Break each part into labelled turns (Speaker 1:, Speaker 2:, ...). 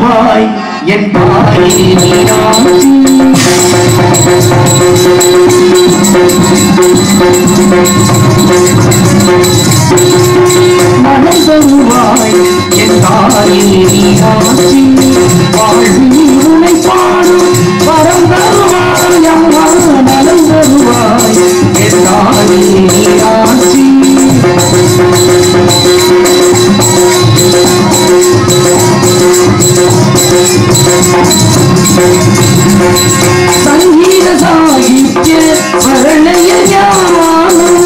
Speaker 1: வருவாய் என் தாயே நீராட்சி மனம் தருவாய் என் தாயே நீராட்சி வாழ்வில் உனை பாடும் வரம் தருவாய் அம்மா நலம் தருவாய் என் தாயே நீராட்சி சங்கீத சாகித்ய வர்ணய ஞானம்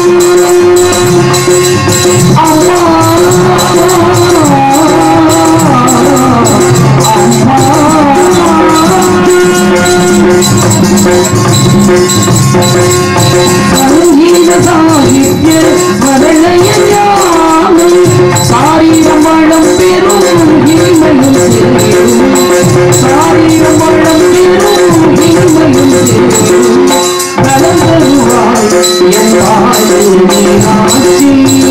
Speaker 1: அம்மா சங்கீத சாகித்ய வர்ணய ஞானம் சாரீரம் வளம் பெரும் இனிமையும் சேரும் சாரீரம் வளம் பெரும் இனிமையும் சேரும் நலம் தருவாய் என் தாயே மீனாட்சி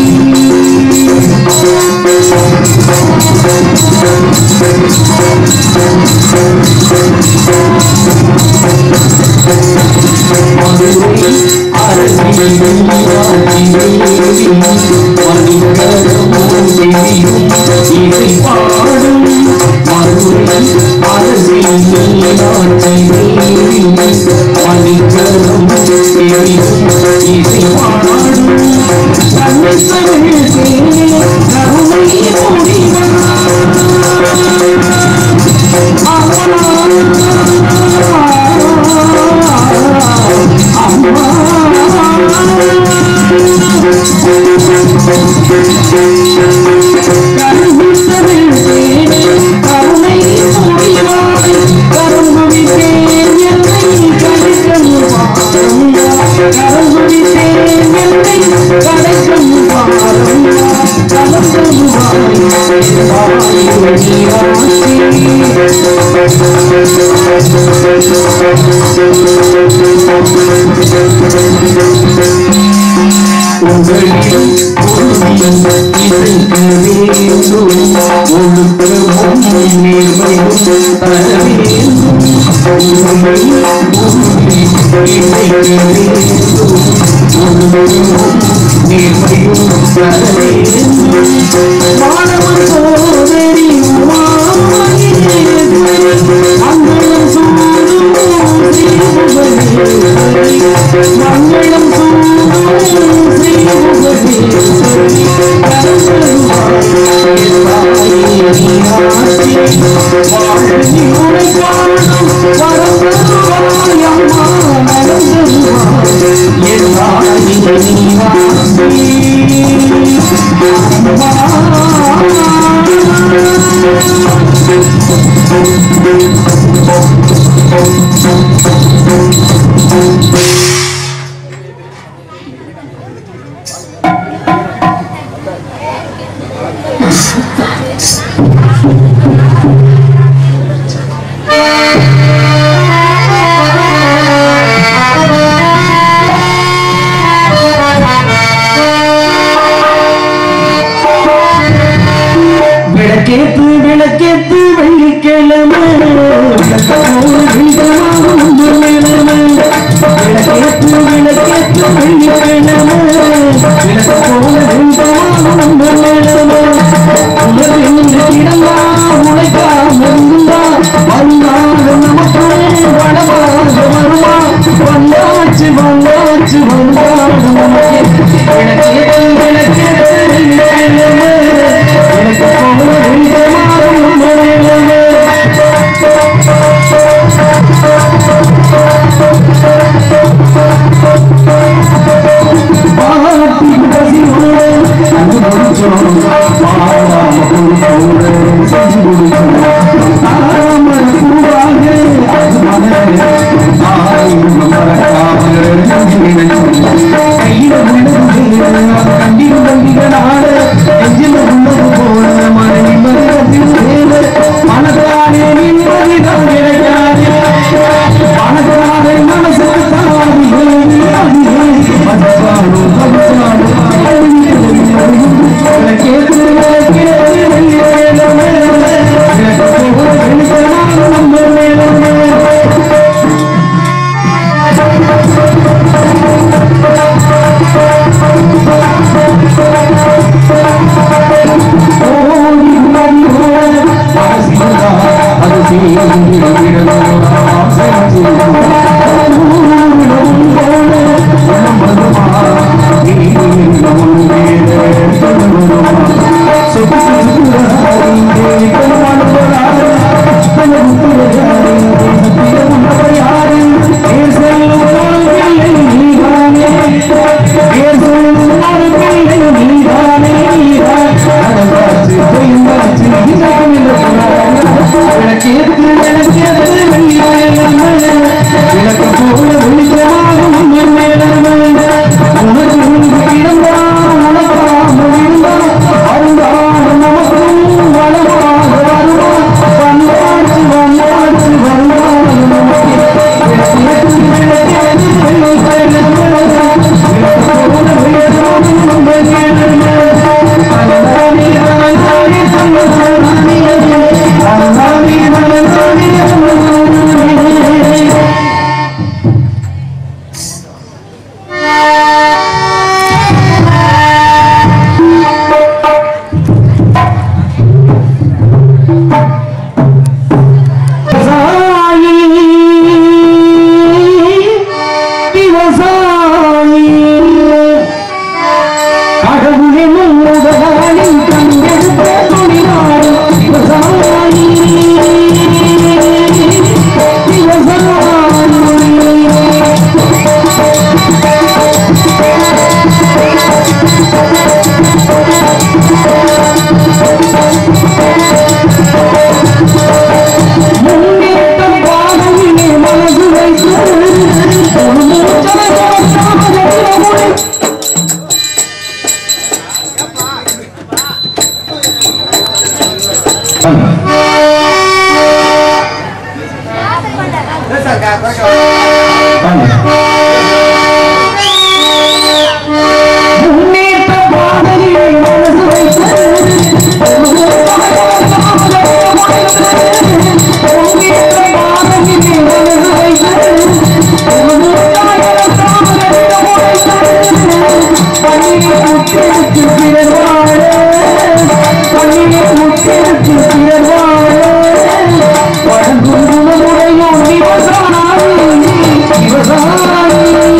Speaker 1: உங்களிடம் இருக்க வேண்டும் ஒழுக்கமும் நேர்மையும் தர வேண்டும் உங்களிடம் இருக்க வேண்டும் ஒழுக்கமும் நேர்மையும் தர வேண்டும் மாணவன் சோதரி மங்களம் சூடும் மங்களம் விளக்கேத்து விளக்கேத்து வெள்ளிக்கிழமை விளக்கமோடு விண்டமாகும் நிலமை விளக்கேத்து விளக்கேத்து வெள்ளிக்கிழமை விளக்கமோடு விண்டமாகும் நிலமை உலகின்ற கிடந்தா உழைக்காம இருந்தா வந்தாங்க நமக்கு வளமாக வருமா வந்தாச்சு வந்தாச்சு வந்தாங்க நமக்கு விளக்கேத்து விளக்கேத்து வெள்ளிக்கிழமை எனக்கு போல விண்டமாகும் நிலமை மனதானே நிம்மதிதான் கிடைக்காது மனதானே மனசுக்கு தாவி கேட்டு முன்னேற்ற பாதையை மனசு வைத்து முன்னேற்ற பாதையை மனசு வைத்து பணியை முத்திருக்கு பிறர் வாழ பணியை முத்திருக்கு பிறர் வாழ வழங்கும் குணமுடையும் விவசாயி விவசாயி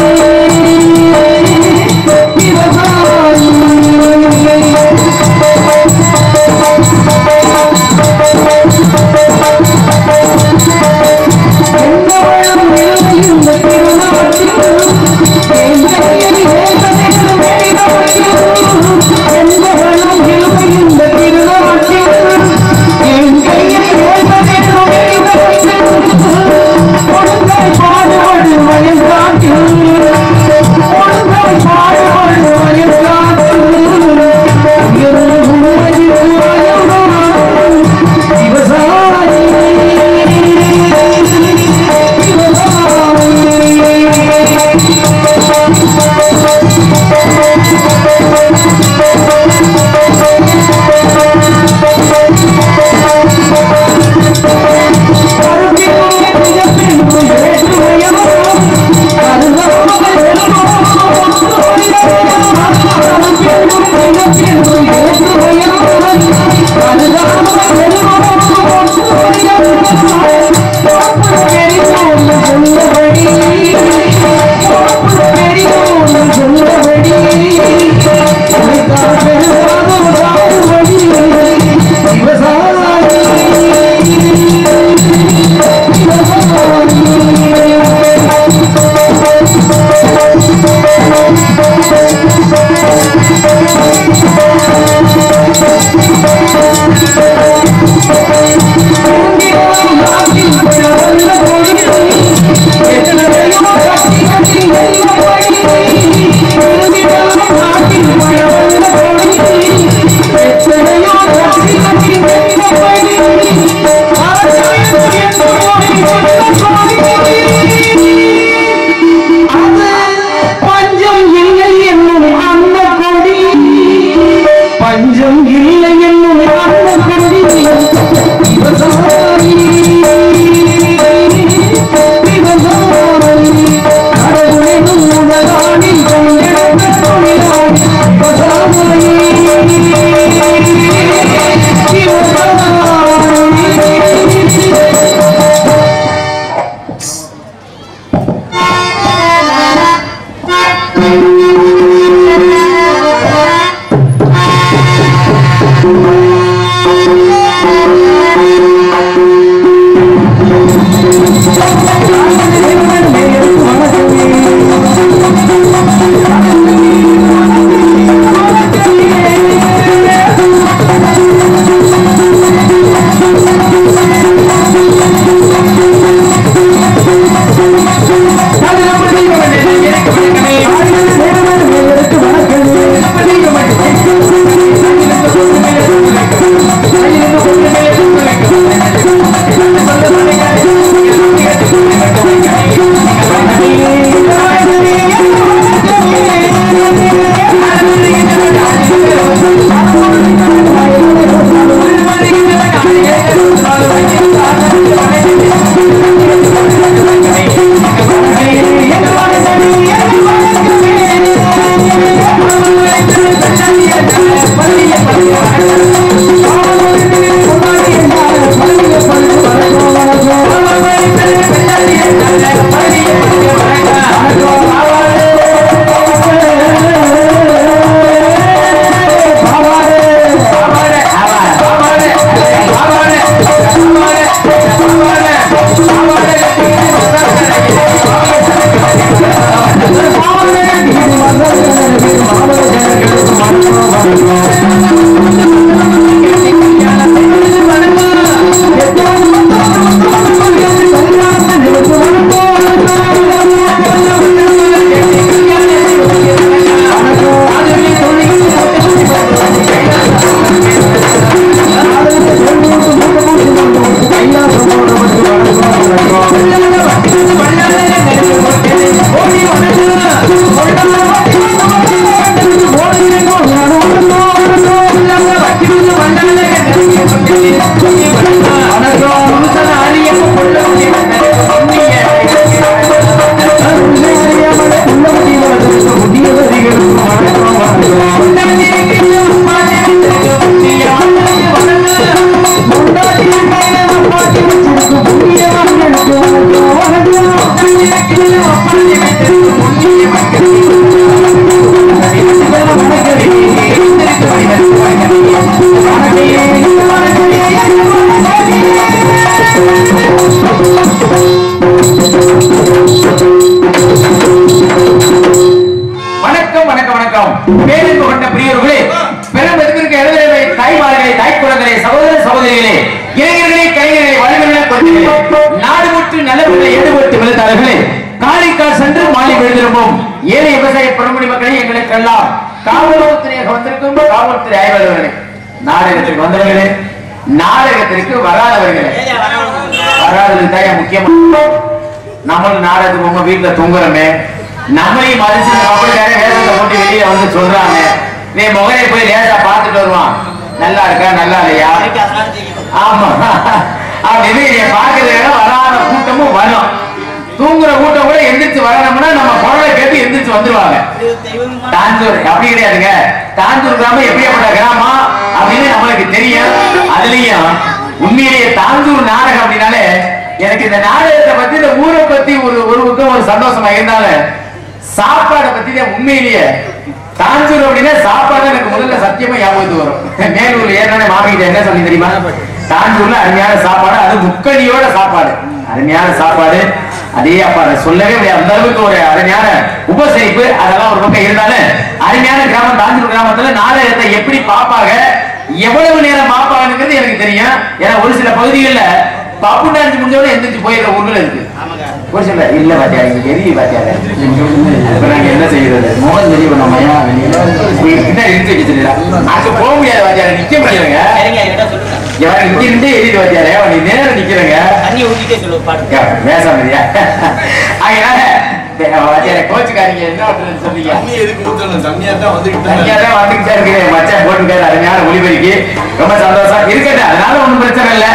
Speaker 1: பஞ்சம் இல்லை என்னும் அந்த கொடி பஞ்சம் இல்லை என்னும் அந்த கொடி விவசாயி விவசாயி கடவுளின் உலகானில் கொண்டெடுத்த தொழிலாளி விவசாயி விவசாயி
Speaker 2: நேயர்களே, நாடு முற்று நல்லவர்களை ஈடுபட்டு விழுத்தார்களே காரைக்கால் சென்று மாலை விழுந்திருப்போம் ஏழை விவசாய பெருமொழி மக்களை எங்களுக்கெல்லாம் காவல்துறையாக வந்திருக்கும் காவல்துறை ஆய்வாளர்களே நாடகத்திற்கு வந்தவர்களே நாடகத்திற்கு வராதவர்களே வராதது தான் முக்கியமான நம்மளும் நாடகத்துக்கு உங்க வீட்டுல தூங்குறோமே நம்மளையும் மதிச்சு நம்ம அப்படிக்கார வேஷத்தை போட்டு வெளியே வந்து சொல்றாங்க நீ முகரை போய் லேசா பார்த்துட்டு வருவான் நல்லா இருக்கா நல்லா இல்லையா ஆமா அப்படின்னு நீ பாக்குறதுக்கு வராத கூட்டமும் வரும் தூங்குற கூட்டம் கூட எந்திரிச்சு வரணும்னா நம்ம குரலை கேட்டு எந்திரிச்சு வந்துருவாங்க தாந்தூர் அப்படி கிடையாதுங்க தாந்தூர் கிராமம் எப்படியாப்பட்ட கிராமம் அப்படின்னு நம்மளுக்கு தெரியும் அதுலயும் உண்மையிலேயே தாந்தூர் நாடகம் அப்படின்னாலே எனக்கு இந்த நாடகத்தை பத்தி இந்த ஊரை பத்தி ஒரு ஒரு பக்கம் ஒரு சந்தோஷமா இருந்தாலும் சாப்பாடை பத்தி தான் உண்மையிலேயே தாந்தூர் அப்படின்னா சாப்பாடு எனக்கு முதல்ல சத்தியமா ஞாபகத்துக்கு வரும் மேலூர் ஏற்கனவே மாமிகிட்ட என்ன சொல்லி தெரியுமா தாந்தூர்ல அருமையான சாப்பாடு அது முக்கணியோட சாப்பாடு அருமையான சாப்பாடு அதே அப்பா அதை சொல்லவே முடியாது அந்த அளவுக்கு ஒரு அருமையான உபசரிப்பு அதெல்லாம் ஒரு பக்கம் இருந்தாலும் அருமையான கிராமம் தாந்தூர் கிராமத்துல நாடகத்தை எப்படி பார்ப்பாங்க எவ்வளவு நேரம் பார்ப்பாங்கங்கிறது எனக்கு தெரியும் ஏன்னா ஒரு சில பகுதிகளில் பப்பு டான்ஸ் முடிஞ்சோட எந்திரிச்சு போயிடுற ஊர்கள் இருக்கு ஒரு சில இல்ல பாத்தியா இங்க எரிய பாத்தியாரு இப்ப நாங்க என்ன செய்யறது மோகன் தெரிய பண்ணோமையா என்ன இருந்து வச்சுருக்கா அங்க போக முடியாது பாத்தியாரு நிக்க முடியாதுங்க எவன் இங்க இருந்தே எரியுது பாத்தியாரு நீ நேரம் நிக்கிறங்க பேசாமதியா அதனால வாத்தியார கோச்சுக்காரீங்க என்ன பண்றதுன்னு சொன்னீங்க
Speaker 3: தண்ணி எதுக்கு ஊத்தணும் தண்ணியா தான் வந்துகிட்டு
Speaker 2: தனியா தான் வந்துகிட்டே இருக்கிறேன் மச்சான் போட்டுருக்காரு அருமையான ஒளிபெருக்கி ரொம்ப சந்தோஷம் இருக்கட்டும் அதனால ஒண்ணும் பிரச்சனை இல்ல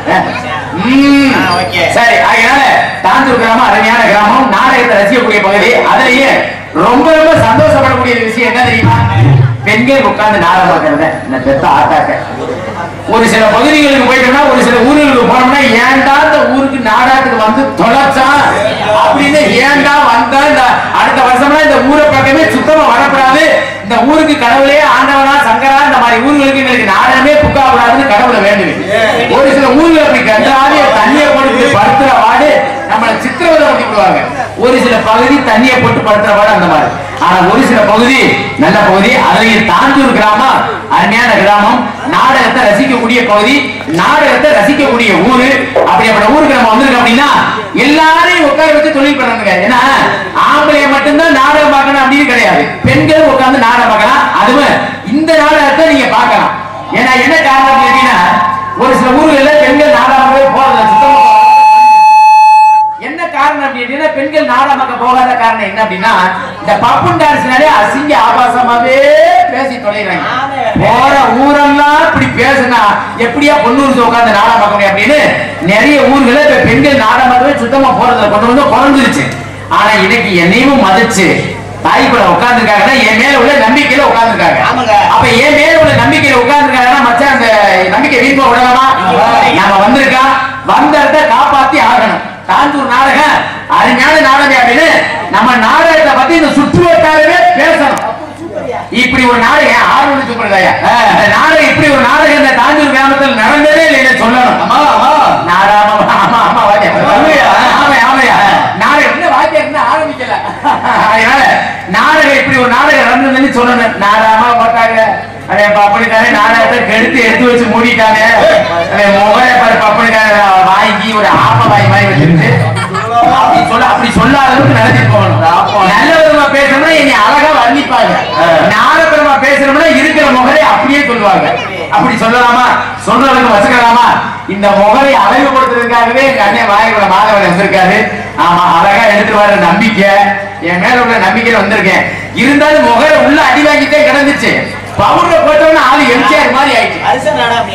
Speaker 2: ம்.
Speaker 4: ஆ, okay.
Speaker 2: சரி அதனால தாந்தூர் கிராமம் அருமையான கிராமம் நாடகத்தை ரசிக்கக்கூடிய பகுதி அதுலயே ரொம்ப ரொம்ப சந்தோஷப்படக்கூடிய விஷயம் என்ன தெரியுமா பெண்கள் உட்கார்ந்து நாடகம் பார்க்கறத இந்த பெத்த ஆட்டாக்க ஒரு சில பகுதிகளுக்கு போயிட்டோம்னா ஒரு சில ஊர்களுக்கு போனோம்னா ஏன்டா இந்த ஊருக்கு நாடகத்துக்கு வந்து தொலைச்சான் அப்படின்னு ஏன்டா வந்தா இந்த அடுத்த வருஷம்னா இந்த ஊரை பக்கமே சுத்தமா வரக்கூடாது இந்த ஊருக்கு கடவுளே ஆண்டவனா சங்கரா இந்த மாதிரி ஊர்களுக்கு எங்களுக்கு நாடகமே புக்கா கூடாதுன்னு கடவுளை வேண்டுவேன் ஒரு சில ஊர்கள் அப்படி கண்டாலே தண்ணியை போட்டு படுத்துற வாடு நம்மளை சித்திரவதை பண்ணி விடுவாங்க ஒரு சில பகுதி தண்ணியை போட்டு படுத்துற வாடு அந்த மாதிரி ஆனா ஒரு சில பகுதி நல்ல பகுதி அதுலயும் தாந்தூர் கிராமம் அருமையான கிராமம் நாடகத்தை ரசிக்கக்கூடிய பகுதி நாடகத்தை ரசிக்கக்கூடிய ஊரு அப்படிப்பட்ட ஊருக்கு நம்ம வந்திருக்கோம் அப்படின்னா எல்லாரையும் உட்கார வச்சு தொழில் பண்ணணுங்க ஏன்னா ஆம்பளைய மட்டும்தான் நாடகம் பார்க்கணும் அப்படின்னு கிடையாது பெண்களும் உட்கார்ந்து நாடகம் பார்க்கலாம் அதுவும் இந்த நாடகத்தை நீங்க பார்க்கலாம் ஏன்னா என்ன காரணம் கேட்டீங்கன்னா ஒரு சில ஊர்கள்ல பெண்கள் நாடகமே போறதில்ல சுத்தமா போறதில்ல. என்ன காரணம் அப்படின்னா பெண்கள் நாடகமாக்க போகாத காரணம் என்ன அப்படின்னா இந்த பப்புன் டான்ஸ்னாலே அசிங்க ஆபாசமாவே பேசி தொலைகிறாங்க போற ஊரெல்லாம் இப்படி பேசுனா எப்படியா பொண்ணூர் உட்கார்ந்து நாடகம் பார்க்க முடியும் அப்படின்னு நிறைய ஊர்களை இப்ப பெண்கள் நாடகமாகவே சுத்தமா போறதுல கொண்டு வந்து குறைஞ்சிருச்சு ஆனா இன்னைக்கு என்னையும் மதிச்சு தாய் கூட உட்கார்ந்துருக்காங்கன்னா என் மேல உள்ள நம்பிக்கையில உட்கார்ந்துருக்காங்க
Speaker 4: ஆமாங்க.
Speaker 2: அப்ப என் மேல உள்ள நம்பிக்கையில உட்கார்ந்துருக்காங்கன்னா மச்சான் அந்த நம்பிக்கை வீட்டுல விடலாமா நாம வந்திருக்கா வந்த இடத்த காப்பாத்தி ஆகணும் தாந்தூர் நாடகம் அருமையான நாடகம் அப்படின்னு நம்ம நாடகத்தை பத்தி இந்த சுற்று வட்டாரமே பேசணும் இப்படி ஒரு நாடகம் ஆர்வம் சூப்பர்தாயா நாடகம் இப்படி ஒரு நாடகம் இந்த தாந்தூர் கிராமத்தில் நடந்ததே இல்லைன்னு சொல்லணும்
Speaker 3: ஆமா ஆமா
Speaker 2: நாடாம ஆமா ஆமா வாத்தியா
Speaker 3: உண்மையா?
Speaker 2: ஆமா ஆமையா நாடகம் என்ன வாத்தியா என்ன ஆரம்பிக்கல அதனால நாடகம் இப்படி ஒரு நாடகம் நடந்ததுன்னு சொல்லணும் நாடாம போட்டாங்க அதே பப்பனிக்காரே நாடகத்தை கெடுத்து எடுத்து வச்சு மூடிட்டாங்க அதே மொபைல் பாரு பப்பனிக்கார வாங்கி ஒரு ஆப்ப வாய் மாதிரி வச்சிருந்து அப்படி சொல்ல அப்படி சொல்லாத அளவுக்கு நடத்திட்டு போகணும் நல்ல விதமா பேசணும்னா என்னை அழகா வர்ணிப்பாங்க நாடகமா பேசணும்னா இருக்கிற முகரை அப்படியே சொல்லுவாங்க அப்படி சொல்லலாமா சொல்றதுக்கு வச்சுக்கலாமா இந்த முகரை அழகுபடுத்துறதுக்காகவே எங்க அண்ணன் வாயகுல மாதவன் வந்திருக்காரு ஆமா அழகா எடுத்து வர நம்பிக்கை என் மேல உள்ள நம்பிக்கையில வந்திருக்கேன் இருந்தாலும் முகரை உள்ள அடி வாங்கிட்டே கிடந்துச்சு பவுடரை போட்டோம்னா ஆளு எம்ஜிஆர் மாதிரி ஆயிடுச்சு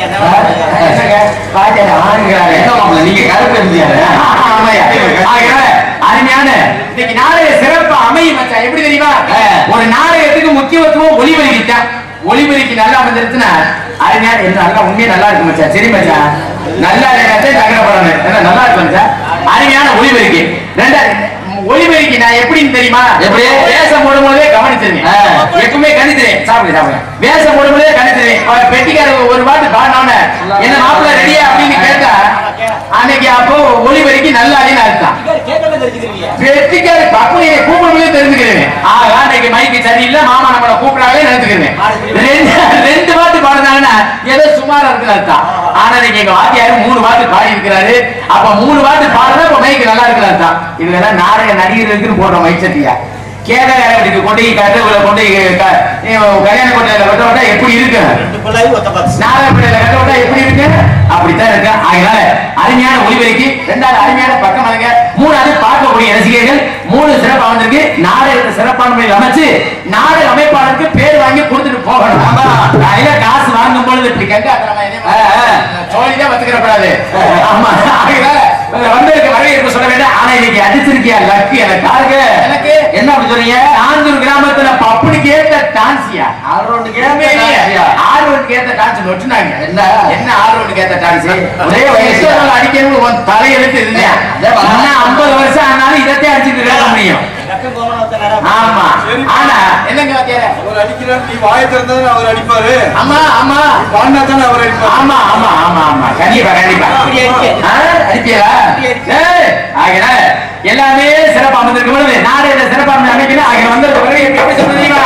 Speaker 2: என்னங்க? பாத்தியாரா, ஆளுங்களாரே.
Speaker 3: என்ன மாப்பிள்ளை, நீங்க கருப்பு இருந்தீங்க
Speaker 2: ஆமாய்யா. ஆகையால, அருமையான இன்னைக்கு நாடக சிறப்பு அமையும் மச்சான் எப்படி தெரியுமா ஒரு நாடகத்துக்கு முக்கியத்துவம் ஒளிபெருக்கி தான் ஒளிபெருக்கி நல்லா அமைஞ்சிருச்சுன்னா அருமையான என்ன நல்லா உண்மையா நல்லா இருக்கு மச்சான் சரி மச்சான் நல்லா இருக்காச்சே தகரப்படணும் என்ன நல்லா இருக்கு மச்சான் அருமையான ஒளிபெருக்கி ரெண்டாவது ஒளிபெருக்கி நான் எப்படின்னு தெரியுமா
Speaker 3: எப்படி?
Speaker 2: வேஷம் போடும்போதே கவனிச்சிருங்க
Speaker 3: ஆ.
Speaker 2: எப்பவுமே கணிச்சிருவேன் சாப்பிடு சாப்பிடு வேஷம் போடும்போதே கணிச்சிருவேன் அவர் பெட்டிக்கார ஒரு பாட்டு பாடினோன்னு என்ன மாப்பிள்ள ரெடியா அப்படின்னு கேட்டா அன்னைக்கு அப்போ ஒளிபெருக்கி நல்லா அடின்னு அர்த்தம் வெற்றிக்கார பக்குனியை கூப்பிடும்போதே தெரிஞ்சுக்கிறேன் ஆகா இன்னைக்கு மைக்கு சரியில்லை மாமா நம்மள கூப்பிடாவே நினைச்சுக்கிறேன் ரெண்டு ரெண்டு பாட்டு பாடுனாங்கன்னா ஏதோ சுமாரா இருக்குன்னு அர்த்தம் ஆனா நீங்க எங்க வாத்தியார் மூணு பாட்டு பாடி இருக்கிறாரு அப்ப மூணு பாட்டு பாடுறா இப்ப மைக்கு நல்லா இருக்கிறாரு தான் இதுல நாடக நடிகர்களுக்கு போடுற மைச்சட்டியா கேத வேலைக்கு கொண்டு போய் கட்டுக்குள்ள கொண்டு போய் க- நீ கல்யாண கொண்டையில கட்ட விட்டா எப்படி இருக்கு நாகப்பட்டியில கட்ட விட்டா எப்படி இருக்கு அப்படித்தான் இருக்கு அதனால அருமையான ஒளிபெருக்கி ரெண்டாவது அருமையான பக்கம் அதுங்க மூணாவது பார்க்கக்கூடிய ரசிகர்கள் மூணு சிறப்பா வந்திருக்கு நாடகத்தை சிறப்பான முறையில் அமைச்சு நாடக அமைப்பாளருக்கு பேர் வாங்கி கொடுத்துட்டு போகணும் ஆமா கையில காசு வாங்கும் பொழுது இப்படி கங்க சோழிதான் வச்சுக்கிறப்படாது ஆமா அதனால வந்திருக்க வரவேற்பு சொல்ல வேண்டாம் ஆனா இன்னைக்கு அடிச்சிருக்கியா லக்கு எனக்கு காருங்க எனக்கு என்ன அப்படி சொல்றீங்க ஆந்தூர் கிராமத்துல பப்புனுக்கு ஏத்த டான்ஸியா ஆல்ரவுண்டுக்கு ஏத்த டான்ஸியா ஆல்ரவுண்டுக்கு ஏத்த டான்ஸ் நொட்டுனாங்க என்ன என்ன ஆல்ரவுண்டுக்கு ஏத்த டான்ஸ் ஒரே வயசு அடிக்கணும் உன் தலையெழுத்து இல்லையா இன்னும் ஐம்பது வருஷம் ஆனாலும் இதத்தே அடிச்சுட்டு இருக்க முடியும் ஆமா ஆனா என்னங்க வாத்தியாரே?
Speaker 3: அவர் அடிக்கிறார் நீ வாயை திறந்தா அவர் அடிப்பாரு
Speaker 2: ஆமா ஆமா
Speaker 3: பாடினா தானே அவர் அடிப்பாரு
Speaker 2: ஆமா ஆமா ஆமா ஆமா கண்டிப்பா கண்டிப்பா ஆ, அடிப்பியலா ஏய், ஆகையினால எல்லாமே சிறப்பா அமைந்திருக்கும் பொழுது நாடு இதை சிறப்பா அமைந்து அமைக்கணும் ஆகிய வந்திருக்க பிறகு எப்படி எப்படி சொல்றது தெரியுமா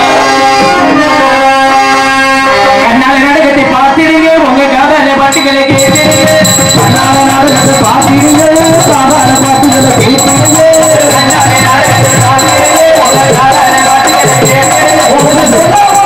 Speaker 2: கண்ணால நாடகத்தை பார்த்திடுங்க உங்க காதால பாட்டுகளை கேட்டு
Speaker 1: கண்ணால நாடகத்தை பார்த்திடுங்க, சாதாரண பாட்டுகளை கேட்கிறீங்க.
Speaker 2: கண்ணால நாடகத்தை பார்த்திடுங்க உங்க காதால பாட்டுகளை கேட்டு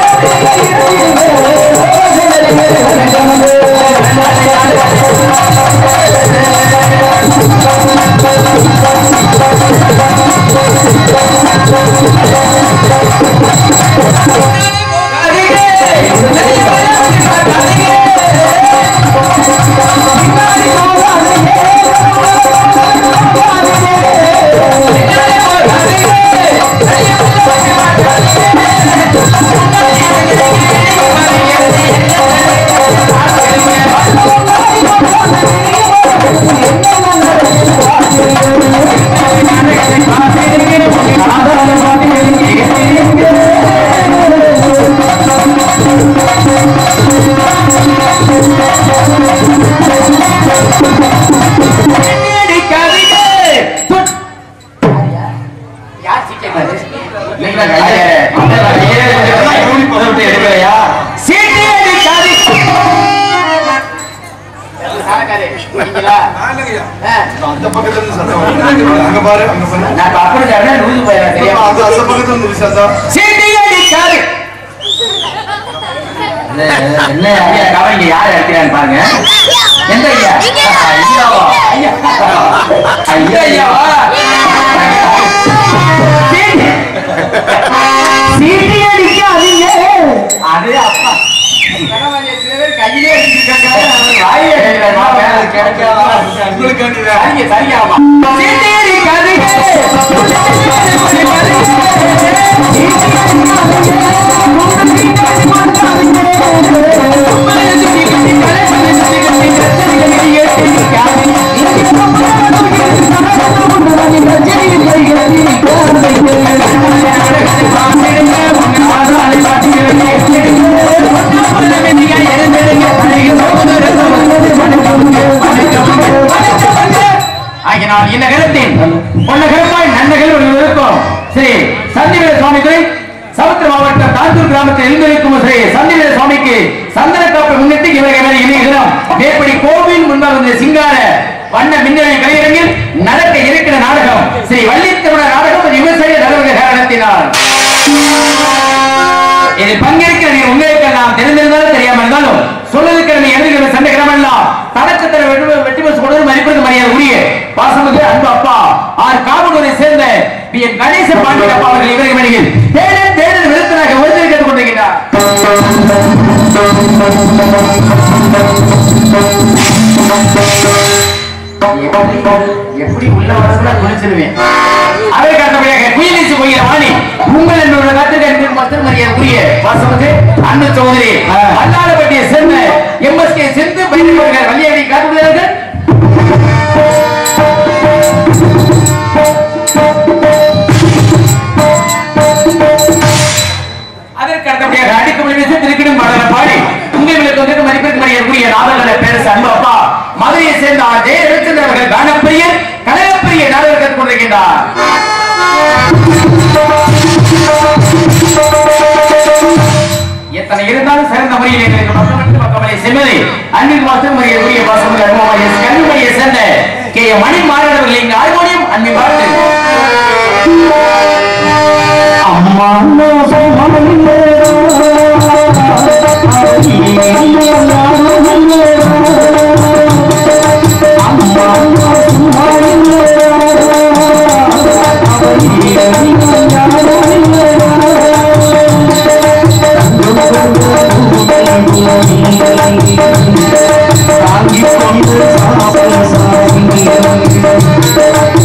Speaker 2: பின்னாடி கவிதை. தொட்- யார் சீக்கிரம் நீங்களா கையாளே? அந்த கையாளே கொஞ்சம் யூனிஃபார்ம் விட்டு எடுக்கலையா? சீட்டியடி கவி- சாரக்காரே, நீங்களா?
Speaker 3: நான் இல்லைங்கய்யா.
Speaker 2: ஆ,
Speaker 3: அந்த பக்கத்துல இருந்து சத்தம் வருது. அங்க பாரு அங்க பாரு
Speaker 2: நான் இப்ப அப்படி சொன்னா நூறு போயிடுறேன், தெரியுமா?
Speaker 3: அந்த அந்த பக்கத்துல இருந்து சத்தம்
Speaker 2: சீட்டியடி கவி- என்ன ஐயா கவனிங்க யார் அடிக்கிறான்னு பாருங்க எந்த ஐயா ஐயாவா ஐயா ஐயா ஐயாவா சீட்டி
Speaker 1: சீட்டி அடிக்காதீங்க.
Speaker 2: அது அப்பா பரவாயில்லை, சில பேர் கையிலே வச்சிருக்காங்க, அவங்க வாயிலே கையில மேல கிடைக்காதா?
Speaker 3: உங்களுக்காண்டிதான்.
Speaker 2: சரிங்க, சரிங்க, ஆமா. சீட்டேறி கதிரே. ஆகினால் இந்த கருத்தின் உள்ள கருப்பாய் நன்மைகள் ஒரு இருக்கும் சரி சந்திவேல சுவாமிக்கு சமுத்திர மாவட்டம் தாந்தூர் கிராமத்தில் எழுந்திருக்கும் ஸ்ரீ சந்திவேல சுவாமிக்கு சந்தன காப்பை முன்னிட்டு இவர்கள் இணைகிறோம் மேற்படி கோவில் முன்பாக இருந்த சிங்கார வண்ண மின்னணி கலையரங்கில் நடக்க இருக்கிற நாடகம் ஸ்ரீ வள்ளித்தமிழ நாடகம் ஒரு விவசாய நலவக காரணத்தினால் இதில் பங்கேற்கிற நீ உங்களுக்கு நாம் தெரிந்திருந்தாலும் தெரியாம இருந்தாலும் சொல்லுகிற நீ எழுதுகிற சண்டை கிரமெல்லாம் தனக்கத்தர வெற்றி வெற்றி பஸ் கொடுத்து மதிப்பிற்கு மரியாதை உரிய பாசமிகு அன்பு அப்பா ஆர் காவலூரை சேர்ந்த பி என் கணேச பாண்டிய அப்பா அவர்கள் இவர்கள் மணியில் தேடல் தேடல் விருத்தனாக ஒருத்தர் கேட்டுக் கொண்டிருக்கிறார் எப்படி எப்படி உள்ள வரக்கூட குளிச்சிருவேன் அதற்கு அடுத்தபடியாக குயிலிச்சு போகிற வாணி உங்கள் என்னோட கத்துக்கு மக்கள் மரியாதைக்குரிய வாசமுக்கு அண்ணு சௌதரி அல்லாடப்பட்டியை சேர்ந்த எம்எஸ்கே செந்து பயிர்கள் வள்ளியடி காட்டுகிறார்கள் அதற்கு அடுத்தபடியாக அடிக்கமணி வீசி திருக்கிடும் பாடல பாடி உங்களுக்கு வந்து மதிப்பிற்கு மரியாதைக்குரிய நாதகர பேரசு அன்பு அப்பா மதுரையை சேர்ந்த ஆர் ஜெய ரவிச்சந்திரன் அவர்கள் கானப்பிரிய கனகப்பிரிய நாடகம் கற்றுக் கொண்டிருக்கின்றார் எத்தனை இருந்தாலும் சிறந்த சிறந்த முறையில் எங்களுக்கு பக்கமட்டு பக்கமலை செம்மதி அன்பின் மாசம் உரிய பாசம் அனுபவம் எஸ் கல்விமணியை சேர்ந்த கே எம் மணி மாறவர்கள் இங்கு ஆர்மோனியம் அன்பின் பாட்டு
Speaker 1: அம்மா தாங்கிக் கொண்டு சாப்பல் சாங்கி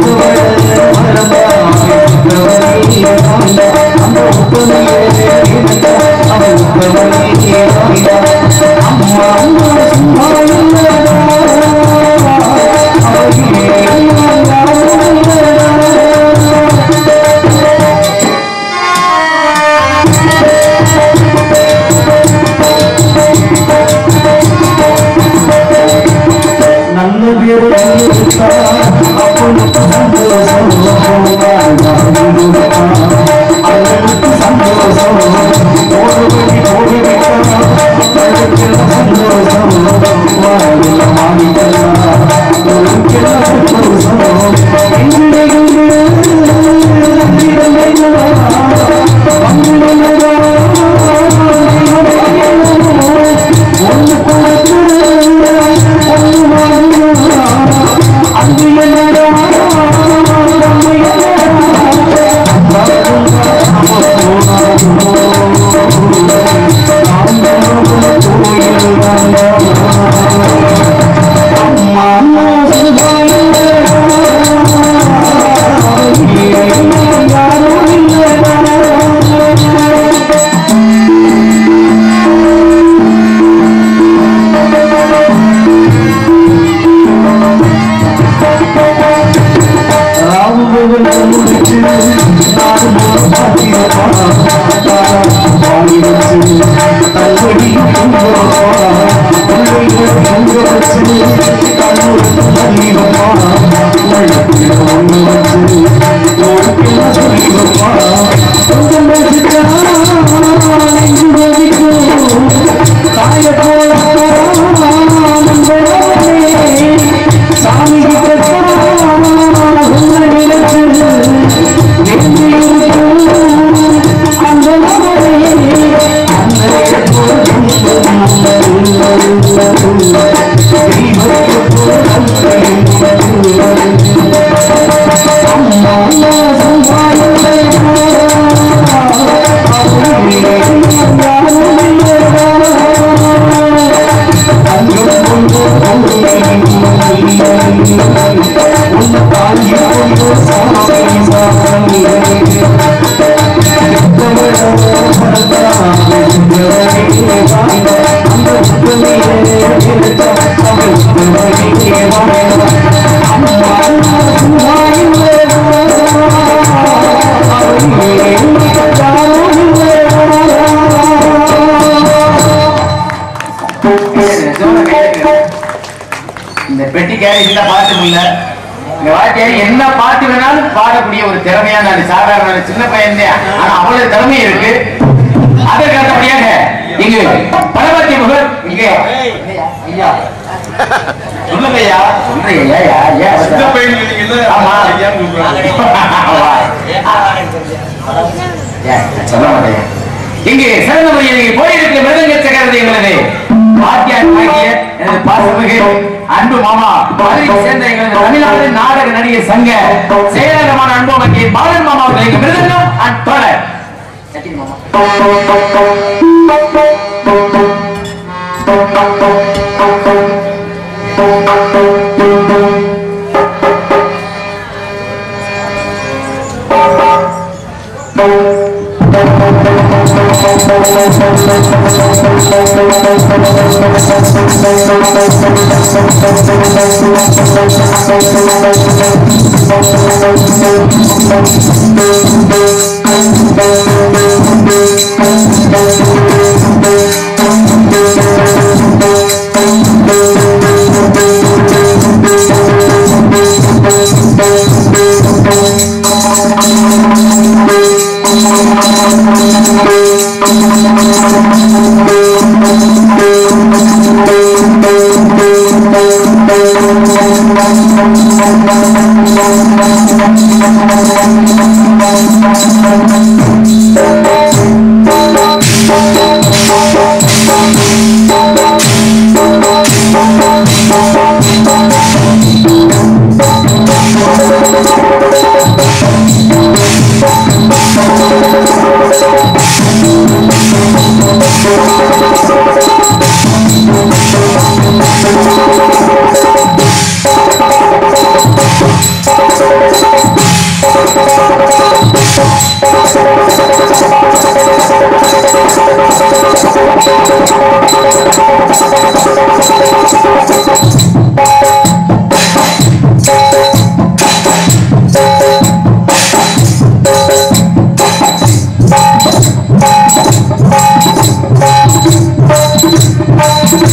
Speaker 1: நல்ல பேரு அப்பனுக்கு சந்தோஷம் அவனுக்கு சந்தோஷம் ஓடுபடி ஓடிவிட்டான் சந்தோஷம் வாழ்வில் மாறிக்கலாம் உனக்கெல்லாம் சந்தோஷம் சாமி
Speaker 2: இந்த பெட்டி கேரி இந்த பாட்டு இல்ல இந்த வாத்தியார் என்ன பாட்டு வேணாலும் பாடக்கூடிய ஒரு திறமையான ஆளு. சாதாரண ஆளு, சின்ன பையன் தான். ஆனா அவ்வளவு திறமை இருக்கு அதற்கு அடுத்தபடியாக இங்கு பரமத்தி முகர் இங்க ஐயா சொல்லுங்க ஐயா சொல்றீங்க ஐயா ஐயா
Speaker 3: சின்ன பையன் சொன்னீங்கல்ல,
Speaker 2: ஆமா.
Speaker 3: ஐயான்னு கூப்பிடுறாங்க.
Speaker 2: ஏன், சொல்ல மாட்டேன் இங்கு சிறந்த முறையில் போயிருக்கிற மிருதங்க சக்கரவர்த்தி எங்களது வாத்தியார் ஆகிய எனது பாசமிகு அன்பு மாமா மதுரையை சேர்ந்த எங்களது தமிழ்நாடு நாடக நடிகர் சங்க செயலகமான அன்பு வங்கி பாலன் மாமா அவர்கள் எங்க மிருதங்கம் அண்ட் தோழர் சட்டி மாமா
Speaker 1: Thank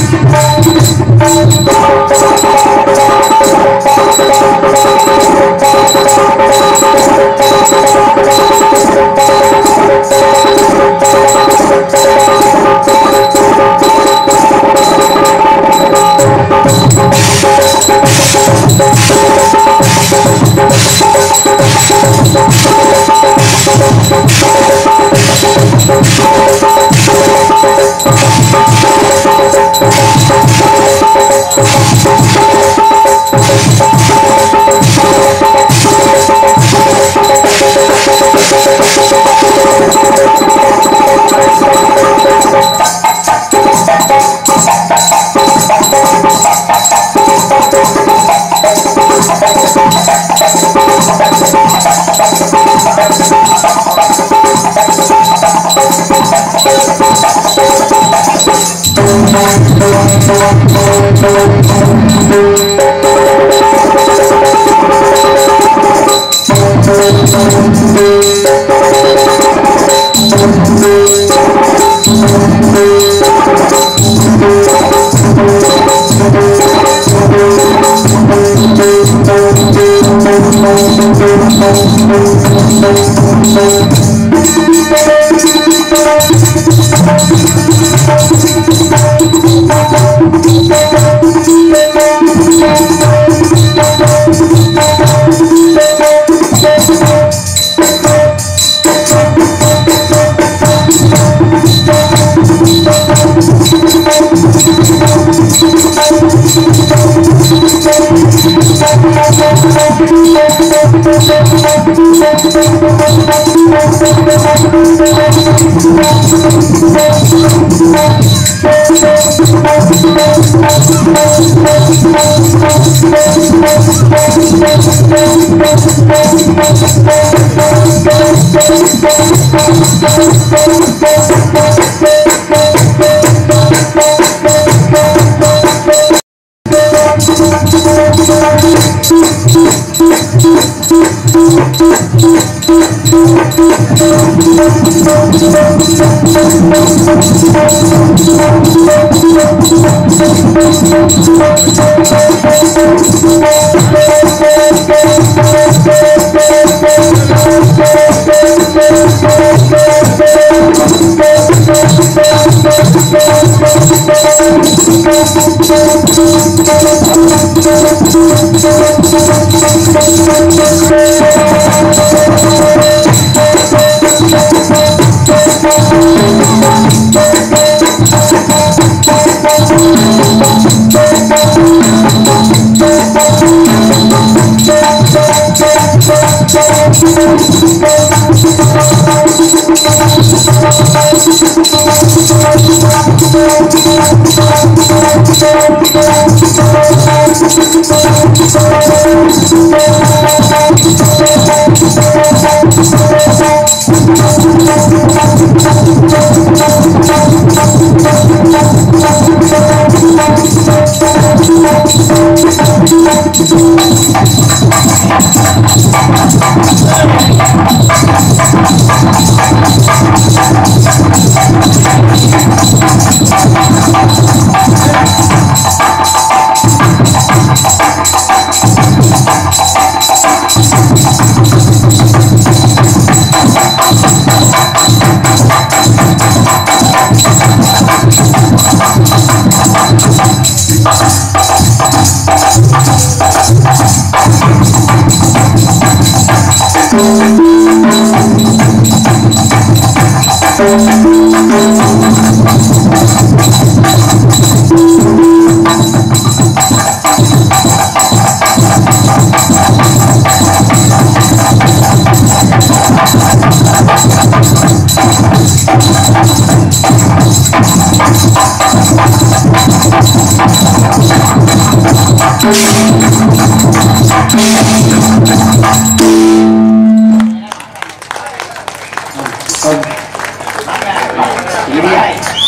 Speaker 2: இல்லையா?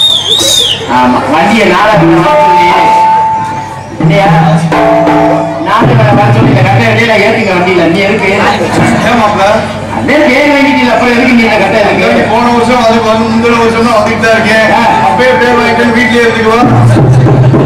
Speaker 2: ஆமா வண்டியை நாலாவது இல்லையா நாலு வேலை பார்த்து சொல்லி இந்த கட்டை வெளியில ஏத்துங்க வண்டியில நீ இருக்கு
Speaker 3: ஏமாப்ல
Speaker 2: அதே பேர் வாங்கிட்டீங்க அப்புறம் எதுக்கு நீ இந்த கட்டை இருக்கு
Speaker 3: போன வருஷம் அதுக்கு வந்து முந்தின வருஷம் வந்துட்டு தான் இருக்கேன் அப்பயே பேர் வாங்கிட்டு வீட்லயே இருந்துக்குவா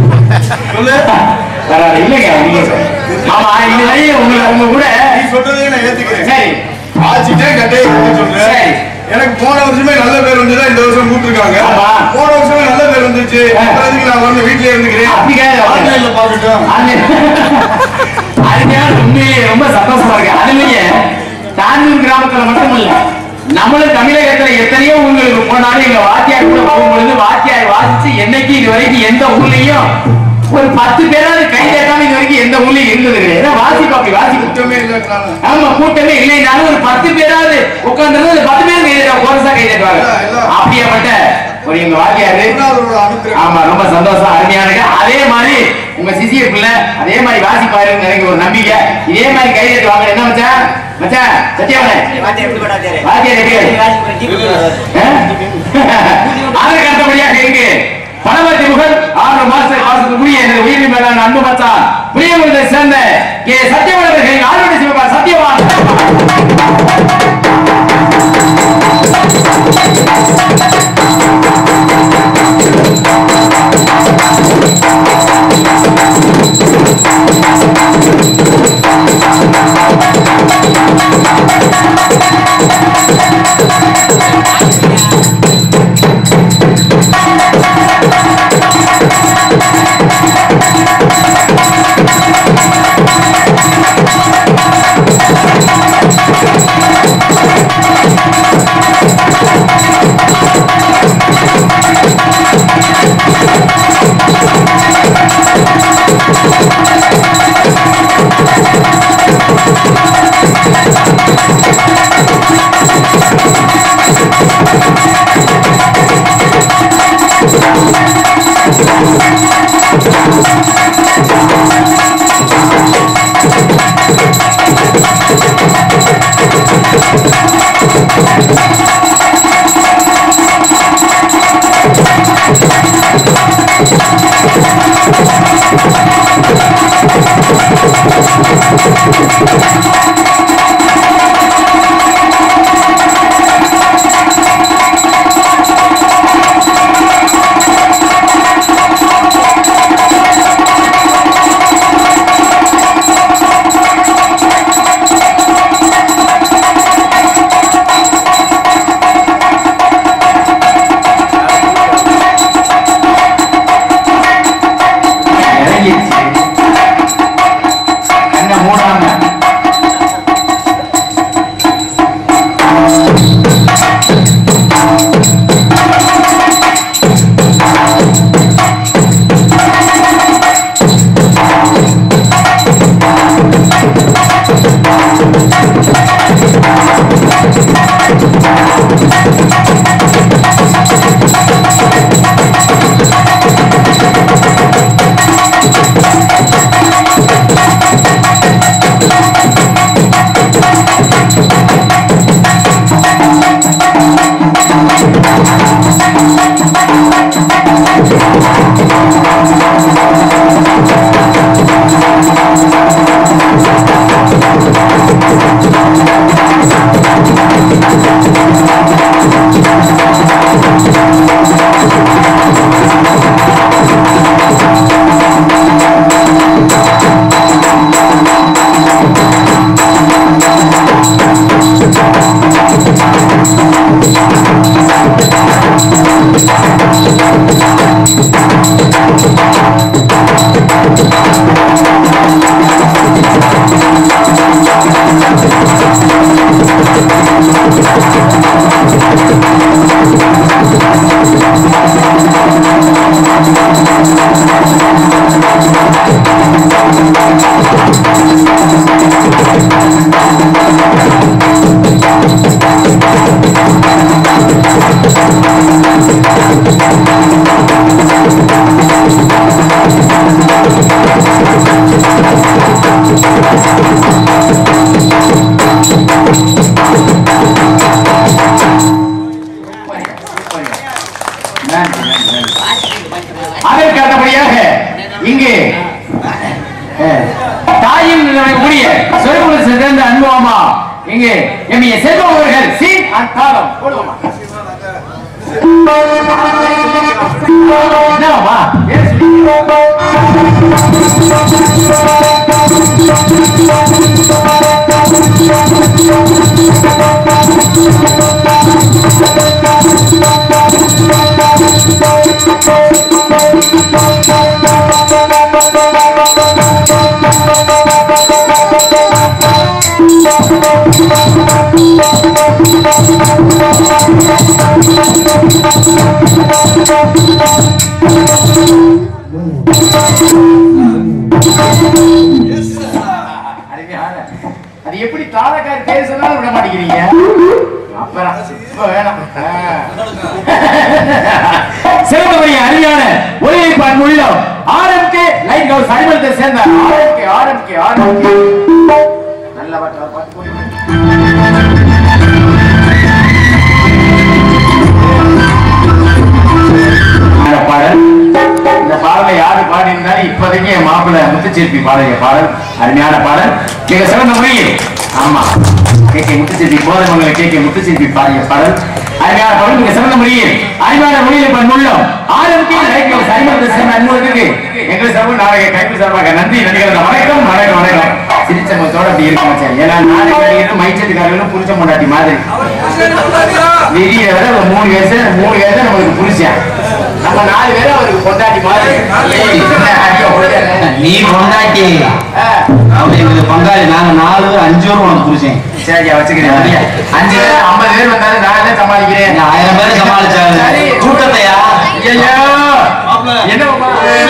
Speaker 2: பரவாயில்ல, இல்லைங்க நீங்க ஆமா இந்த வழி உங்களை உங்க கூட
Speaker 3: நீ சொல்றதையே நான் ஏத்துக்கிறேன்
Speaker 2: சரி
Speaker 3: ஆச்சிட்டே கட்டையை கட்டி சொல்றேன்
Speaker 2: சரி.
Speaker 3: எனக்கு போன வருஷமே நல்ல பேர் வந்துதான் இந்த வருஷம் கூப்பிட்டுருக்காங்க
Speaker 2: ஆமா.
Speaker 3: போன வருஷமே நல்ல பேர் வந்துச்சு
Speaker 2: ஆ.
Speaker 3: அப்புறம் எதுக்கு நான் வந்து வீட்லயே இருந்துக்கிறேன்
Speaker 2: அப்படி கிடையாது.
Speaker 3: ஆன்லைன்ல பாக்கட்டும்
Speaker 2: அதுக்காக உண்மையிலேயே ரொம்ப சந்தோஷமா இருக்கு அதுலயே தாந்தூர் கிராமத்துல மட்டும் இல்ல நம்மளும் தமிழகத்துல எத்தனையோ ஊர்களுக்கு போனாலும் எங்க வாத்தியார் கூட போகும்பொழுது வாத்தியார் வாசிச்சு என்னைக்கு இது வரைக்கும் எந்த ஊர்லயும் ஒரு பத்து பேராவது கை தட்டாம இது வரைக்கும் எந்த ஊர்லயும் இருந்தது கிடையாது ஏன்னா வாசிப்பு அப்படி வாசிப்பு
Speaker 3: குற்றமே இல்லைனாலும்
Speaker 2: ஆமா கூட்டமே இல்லைனாலும் ஒரு பத்து பேராவது உட்கார்ந்து பத்து பேர் கை தட்டா கோரசா கை தட்டுவாங்க
Speaker 3: இல்ல, இல்ல.
Speaker 2: அப்படியாப்பட்ட ஒரு எங்க வாத்தியாரு
Speaker 3: குருநாதரோட அனுக்கிரகம்
Speaker 2: ஆமா ரொம்ப சந்தோஷம் அருமையான அதே மாதிரி உங்க சிசிய பிள்ளை அதே மாதிரி வாசிப்பாருன்னு எனக்கு ஒரு நம்பிக்கை இதே மாதிரி கை தட்டி வாங்க என்ன மச்சான் மச்சான் சத்தியவனே வாத்தியார் எப்படி அதற்கு அடுத்தபடியாக இங்கு பணவர்த்தி முகல் ஆறு மாஸ்டர் வாசத்துக்குரிய எனது உயிரி மேலான அன்பு மச்சான் புளியங்குளத்தை சேர்ந்த கே சத்தியவன் அவர்களின் ஆளுநர் சிவபார் சத்தியவான் இறங்கிடுச்சு என்ன மூடாம நன்றி, நன்றி, நன்றி. அதற்கு அடுத்தபடியாக இங்கே அஹ், தாயின் கூடிய சொருகுல சிறந்த அன்புமாமா இங்கே எம்மிய செல்வம் அவர்கள் சீன் அண்ட் தாளம் போடுவோமா என்னம்மா? ஏன் சொல்லி- அருமையான. அது எப்படி தாளக்காரி பேர் சொன்னாலும் விட மாட்டேங்கிறீங்க அப்புறம் இப்ப வேணாம் ஆ. சிறந்தவரை அருமையான ஒளியைப்பான் உள்ளம் ஆரம்பிக்கு லைட் ஹவுஸ் அனிமலத்தை சேர்ந்த ஆரம்பிக்கு ஆரம்பிக்கு ஆரம்பிக்கு நல்ல பாட்டு பாட்டு போடுங்க. இந்த பாடல் இந்த பாடலை யாரு பாடியிருந்தாலும் இப்போதைக்கு என் மாப்பிள்ளை முத்துச்சிற்பி பாடிய பாடல் அருமையான பாடல் மிக சிறந்த முறையில் ஆமா கே கே முத்துச்சிற்பி கோதமங்கல கே கே முத்துச்சிற்பி பாடிய பாடல் அருமையான பாடல் மிக சிறந்த முறையில் அருமையான முறையில் பண்ணுள்ளோம் ஆரோக்கிய லைஃப் சரிமந்த சேர்ந்த அன்புக்கு எங்கள் சார்பு நாளைக்கு கைப்பு சார்பாக நன்றி நடிகர்கள் வணக்கம் வணக்கம் வணக்கம் சிரிச்ச முகத்தோட அப்படி இருக்க மச்சான் ஏன்னா நாளைக்கு நடிகரும் மைச்சத்துக்காரர்களும் புரிச்ச முண்டாட்டி மாதிரி வெளியே வர ஒரு மூணு வயசு மூணு வயசு நம்மளுக்கு புரிச்சேன் நம்ம நாலு பேரும் அவருக்கு கொண்டாடி மாதிரி அடிக்க முடியாது.
Speaker 4: நீ கொண்டாட்டி
Speaker 2: ஆ,
Speaker 4: அவங்க எங்களுக்கு பங்காளி நாங்க நாலு பேர் அஞ்சு பேர் உனக்கு புரிச்சேன்
Speaker 2: சரியா வச்சுக்கிறேன் சரியா. அஞ்சு பேர் ஐம்பது பேர் வந்தாலும் நான் தான் சமாளிக்கிறேன்
Speaker 4: ஆயிரம் பேர் சமாளிச்சாங்க
Speaker 2: சரி.
Speaker 4: கூட்டத்தையா
Speaker 2: ஐயையோ. என்ன பாப்பா?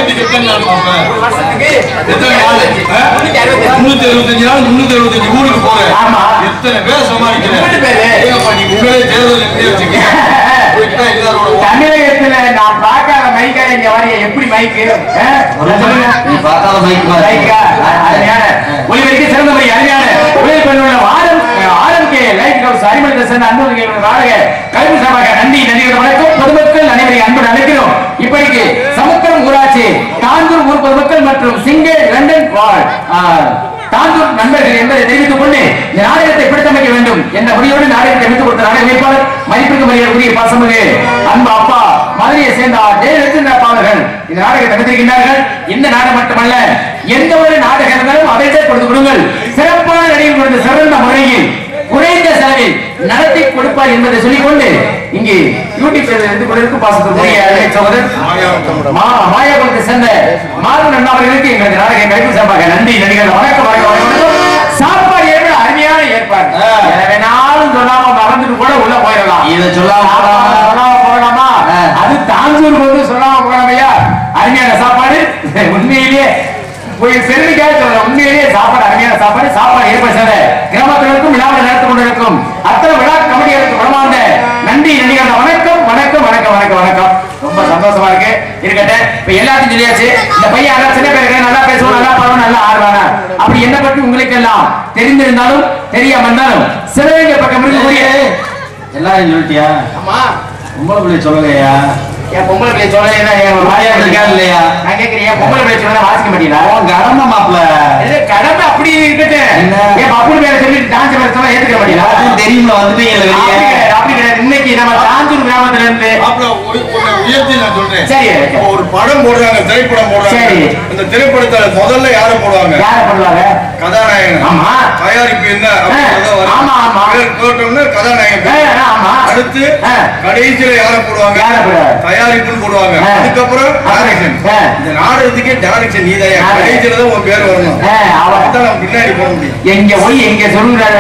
Speaker 2: ஒரு வருஷத்துக்கு
Speaker 3: எத்தனை நாள்? ஆ?
Speaker 2: முன்னூத்தி அறுபத்தஞ்சு.
Speaker 3: முன்னூத்தி எழுபத்தஞ்சு நாள் முன்னூத்தி எழுபத்தஞ்சு ஊருக்கு போறேன்
Speaker 2: ஆமா.
Speaker 3: எத்தனை பேர் சமாளிக்கிறேன்
Speaker 2: எத்தனை பேரு?
Speaker 3: ஏங்கப்பா, நீ உண்மையிலே தேர்தல் நின்று வச்சுக்க போய்க்கிட்டா எல்லாரோட ஓ-
Speaker 2: தமிழகத்துல நான் பார்க்காத மைக்கா இங்க வரைய எப்படி மைக்கு ஆ? சொல்லுங்க
Speaker 4: நீ பார்க்காத மைக்
Speaker 2: லைக்கா? அருமையான. ஒளிபரப்பு சிறந்த முறை அருமையான உலக பெண்ணுள்ள ஆரம் ஆரம்பிக்க லைட் ஹவுஸ் அறிமுகத்தை சேர்ந்த அன்பு நாடக கல்வி சபாக நன்றி நன்றிகள் வணக்கம் பொதுமக்கள் அனைவரையும் அன்பு அழைக்கிறோம் இப்படிக்கு சமுத்திரம் ஊராட்சி தாந்தூர் ஊர் பொதுமக்கள் மற்றும் சிங்கே லண்டன் வாழ் ஆ, தாந்தூர் நண்பர்கள் என்பதை தெரிவித்துக் கொண்டு இந்த நாடகத்தை பிடித்தமைக்க வேண்டும் என்ற முடிவோடு நாடகத்தை அமைத்துக் கொடுத்த நாடக அமைப்பாளர் மதிப்பிற்கு மரியாதைக்குரிய பாசமிகு அன்பு அப்பா மதுரையை சேர்ந்த ஜெயலலிதா அப்பா அவர்கள் இந்த நாடகத்தை அமைத்திருக்கின்றார்கள் இந்த நாடகம் மட்டுமல்ல எந்த ஒரு நாடகம் இருந்தாலும் அதை கொடுத்து கொடுங்கள் சிறப்பான நடிகர் கொடுத்த சிறந்த முறையில் குறைந்த செலவில் நடத்தி கொடுப்பார் என்பதை சொல்லிக்கொண்டு இங்கே யூடியூப் இருந்து கொண்டிருக்கும் பாசத்துக்குரிய அருமை சகோதரர் மா மாயாபுரத்தை சேர்ந்த மாதவன் அண்ணா அவர்களுக்கு எங்களது நாடக கைது சார்பாக நன்றி நடிகர் வணக்கம் வணக்கம் வணக்கம் சாப்பாடு ஏற்பாடு அருமையான ஏற்பாடு
Speaker 4: ஆ.
Speaker 2: எதை வேணாலும் சொல்லாம மறந்துட்டு கூட உள்ள போயிடலாம்
Speaker 4: இதை சொல்லாம
Speaker 2: சாப்பாடு சொல்லாம போகலாமா
Speaker 4: ஆ.
Speaker 2: அது தாஞ்சூர் வந்து சொல்லாம போகலாமையா அருமையான சாப்பாடு உண்மையிலேயே போய் பெருமைக்காக சொல்ல உண்மையிலேயே சாப்பாடு அருமையான சாப்பாடு சாப்பாடு ஏற்பாடு செய்த கிராமத்தினருக்கும் விழாவில் நடத்தி கொண்டிருக்கும் அத்தனை விழா கமிட்டிகளுக்கு பிரமாண்ட நன்றி நடிகர் வணக்கம் வணக்கம் வணக்கம் வணக்கம் வணக்கம் ரொம்ப சந்தோஷமா இருக்கு இருக்கட்டும் இப்ப எல்லாத்தையும் சொல்லியாச்சு இந்த பையன் நல்லா சின்ன பேர் இருக்கான், நல்லா பேசுவான் நல்லா பாடுவான் நல்லா ஆடுவானா அப்படி என்ன பற்றி உங்களுக்கு எல்லாம் தெரிந்திருந்தாலும் தெரியாம இருந்தாலும் சிவகங்கை பக்கம் இருக்கக்கூடிய
Speaker 4: எல்லாரும் சொல்லிட்டியா
Speaker 2: ஆமா
Speaker 4: உங்களை பிள்ளை சொல்லலையா
Speaker 2: என் பொம்பளை பிள்ளை சொல்லலைன்னா என் வாயா
Speaker 4: இருக்கா இல்லையா?
Speaker 2: நான் கேட்கிறேன் என் பொம்பளை பிள்ளை சொன்னா வாசிக்க மாட்டீங்களா
Speaker 4: அவன் கடமை மாப்பிள்ள
Speaker 2: இல்ல, கடமை அப்படி இருக்கட்டும்
Speaker 4: என்ன?
Speaker 2: என் பப்புனு பேரை சொல்லிட்டு டான்ஸ் பேர சொன்னா ஏத்துக்க மாட்டீங்களா
Speaker 4: எல்லாத்துக்கும் தெரியும்ல வந்துட்டீங்கல்ல
Speaker 2: அப்படி
Speaker 4: வெளியே
Speaker 2: கிடையாது, அப்படி கிடையாது. இன்னைக்கு நம்ம தாந்தூர் கிராமத்துல இருந்து
Speaker 3: மாப்பிள்ளை, உய்- உன்னை உயர்த்தி நான் சொல்றேன்
Speaker 2: சரி.
Speaker 3: இப்போ ஒரு படம் போடுறாங்க திரைப்படம் போடுறாங்க
Speaker 2: சரி.
Speaker 3: அந்த திரைப்படத்துல முதல்ல யார போடுவாங்க
Speaker 2: யார பண்ணுவாங்க
Speaker 3: கதாநாயகன்
Speaker 2: ஆமா
Speaker 3: தயாரிப்பு என்ன அப்படின்றத வரும்.
Speaker 2: ஆமா, ஆமா.
Speaker 3: பேர் போட்டோம்னா கதாநாயகன்
Speaker 2: ஆ,
Speaker 3: பேர்.
Speaker 2: ஆமா
Speaker 3: அடுத்து
Speaker 2: ஆ.
Speaker 3: கடைசியில யார போடுவாங்க
Speaker 2: யார போடுவாங்க?
Speaker 3: தயாரிப்புன்னு போடுவாங்க
Speaker 2: ஆ.
Speaker 3: அதுக்கப்புறம் டைரக்ஷன்
Speaker 2: ஆ.
Speaker 3: இந்த நாடகத்துக்கே டைரக்ஷன் நீதான்
Speaker 2: ஆ.
Speaker 3: கடைசியில தான் உன் பேர் வரணும்
Speaker 2: ஆ, அவன்.
Speaker 3: அப்பதான் நம்ம பின்னாடி போட முடியும்
Speaker 2: எங்க போய் எங்க சொல்லுறாரு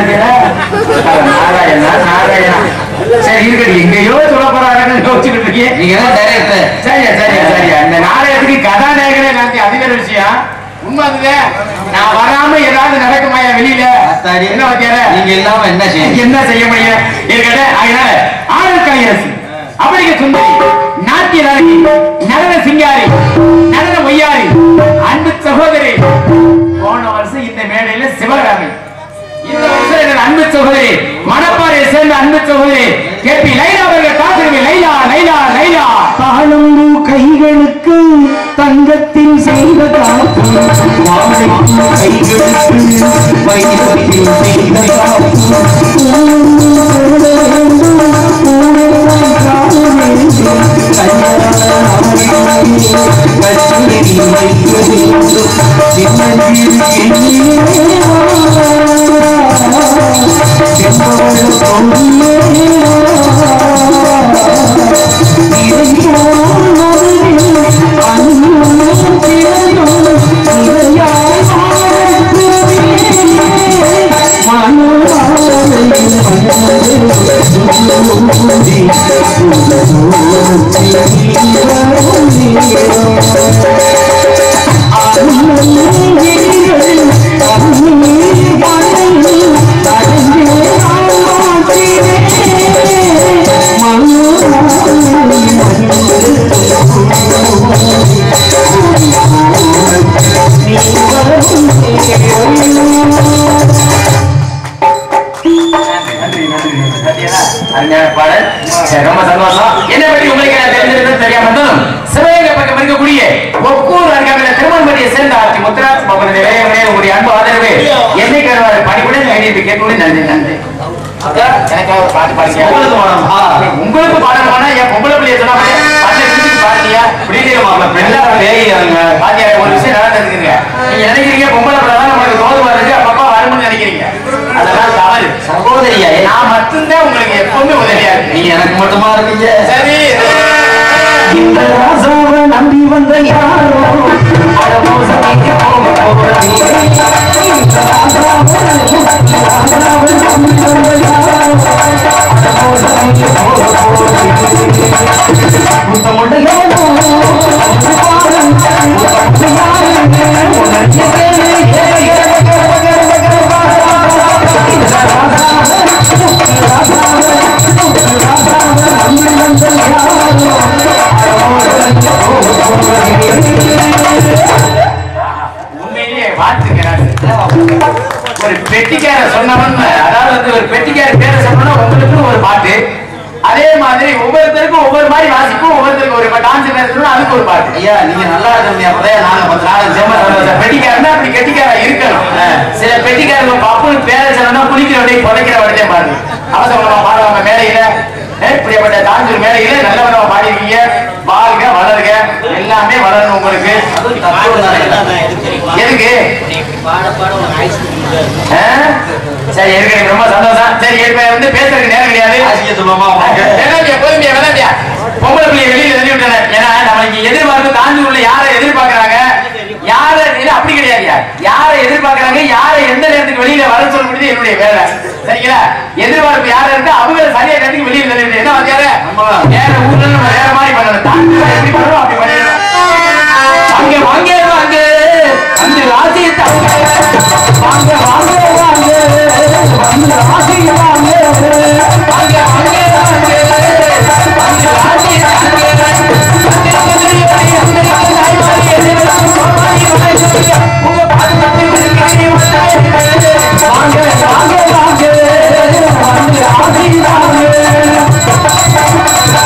Speaker 2: நாராயணா நாராயணா சரி இருக்கட்டும் எங்கேயோ சொல்ல போறாருன்னு யோசிச்சுட்டு இருக்கீங்க
Speaker 4: நீங்க தான் டைரக்டர்
Speaker 2: சரியா சரியா சரியா இந்த நாடகத்துக்கு கதாநாயகனே நான் அது வேற விஷயம் உண்மை அதுதான் நான் வராம ஏதாவது நடக்குமாயா வெளியில
Speaker 4: அத்தாடி.
Speaker 2: என்ன வாத்தியார
Speaker 4: நீங்க இல்லாம என்ன செய்ய
Speaker 2: என்ன செய்ய முடியும் இருக்கட்டும் அதனால ஆடல் கலையரசு அப்படிங்க சுந்தரி நாட்டிய நாயகி நடன சிங்காரி நடன ஒய்யாரி அன்பு சகோதரி போன வருஷம் இந்த மேடையில சிவகாமி இந்த வருஷம் எனது அன்பு சகோதரி மணப்பாறையை சேர்ந்த அன்பு சகோதரி கே பி லைலா அவர்கள் காத்திருவி லைலா லைலா லைலா
Speaker 1: தாளம்பூ கைகளுக்கு தங்கத்தில் செய்த காப்பு வாழைப்பூ கைகளுக்கு வைரத்தில் செய்த காப்பு பூவும் போட வேண்டும் பூவெல்லாம் காண வேண்டும் கல்யாண கச்சேரி வைக்க வேண்டும் சின்னஞ்சிறு எண்ணிலே வா.
Speaker 2: அருமையான பாடல் சரி, ரொம்ப சந்தோஷம் என்ன பற்றி உங்களுக்கு நான் தெரிஞ்சிருந்தது தெரியாம இருந்தாலும் சிவகங்கை பக்கம் இருக்கக்கூடிய ஒக்கூர் அருகாமையில திருமணப்பட்டியை சேர்ந்த ஆட்சி முத்துராஜ் பகவதி நிலையங்களே உங்களுடைய அன்பு ஆதரவு என்னைக்கு வருவார் பணிபுடன் ஐடி கேட்கணும் நன்றி நன்றி அக்கா, எனக்காக ஒரு பாட்டு பாடுங்க
Speaker 4: உங்களுக்கு வேணுமா?
Speaker 2: உங்களுக்கு பாடணும்னா என் பொம்பளை பிள்ளைய சொன்னா பாட்டு பாடுறியா
Speaker 4: இப்படியே மாப்பிள்ள பெண்ணா பேய்கிறாங்க
Speaker 2: பாத்தியா ஒரு விஷயம் நடந்திருக்குங்க நீங்க நினைக்கிறீங்க பொம்பளை பிள்ளை தான் நம்மளுக்கு தோது வருது அப்பப்பா வரும்னு நினைக்கிறீங்க அதெல்லாம் தவறு
Speaker 4: சகோதரியா
Speaker 2: நான் மட்டும்தான் உங்களுக்கு எப்பவுமே உதவியா இருக்கு
Speaker 4: நீங்க எனக்கு மட்டுமா இருக்கீங்க
Speaker 2: சரி
Speaker 1: இந்த ராசாவை நம்பி வந்த யாரோ அட மோசடிக்க போக போறாங்க. இந்த ராசாவை ராசாவை நம்பி வந்த யாரோ அட மோசடிக்க போக போறாங்க. முத்தமுடையானோ,
Speaker 2: உண்மையிலேயே வாழ்த்துக்கிறேன் ஒரு பெட்டிக்கார சொன்னவன் அதாவது வந்து ஒரு பெட்டிக்கார பேரை சொன்னா உங்களுக்கும் ஒரு பாட்டு அதே மாதிரி ஒவ்வொருத்தருக்கும் ஒவ்வொரு மாதிரி வாசிக்கும் ஒவ்வொருத்தருக்கும் ஒரு டான்ஸ் பேசணும் அதுக்கு ஒரு பாட்டு
Speaker 4: ஐயா நீங்க நல்லா இருக்கீங்க அப்பதான் நாங்க பத்து நாள்
Speaker 2: ரொம்ப
Speaker 4: ஜெம
Speaker 2: சந்தோஷம். பெட்டிக்காரன்னா அப்படி கெட்டிக்காரா இருக்கணும் சில பெட்டிக்காரங்க பப்புன்னு பேரை சொன்னா குளிக்கிற வரையை புதைக்கிற வரையும் பாருங்க அவசரமா பாடுவாங்க மேலையில ஏ, இப்படிப்பட்ட தாஞ்சூர் மேலையில நல்லவனமா பாடிருக்கீங்க வாழ்க வளருக எல்லாமே வளரணும் உங்களுக்கு எதுக்கு ஆ? சரி இருக்கு எனக்கு ரொம்ப சந்தோஷம் சரி இப்ப வந்து பேசுறதுக்கு நேரம் கிடையாது
Speaker 4: ஆசிய சொல்லுமா
Speaker 2: வேணாண்டியா, போதுமியா, வேணாண்டியா. பொம்பளை பிள்ளைய வெளியில தள்ளி விட்டனர். ஏன்னா, நம்மளுக்கு எதிர்பார்ப்பு தாஞ்சூர்ல யாரை எதிர்பார்க்கறாங்க? யாரை இது அப்படி கிடையாதுயா. யாரை எதிர்பார்க்கறாங்க? யாரை எந்த நேரத்துக்கு வெளியில வர சொல்ல முடியுது என்னுடைய வேலை. சரிங்களா? எதிர்பார்ப்பு யாரு இருக்கோ அவங்கள சரியா நேரத்துக்கு வெளியில தள்ளி விட்டு. என்ன வாத்தியாரே? வேற ஊர்ல நம்ம வேற மாதிரி பண்ணணும். தாஞ்சூர்ல எப்படி பண்றோம் அப்படி பண்ணிடணும். அங்க வாங்க வாங்க அந்த ராசியை தாங்க வாங்க வாங்க வாங்க வந்து ராசி வாங்க வாங்க வாங்க வாங்க வந்து ராசி தாங்க உங்க பாதுகாப்பு வாங்க வாங்க வாங்க வந்து ராசி வாங்க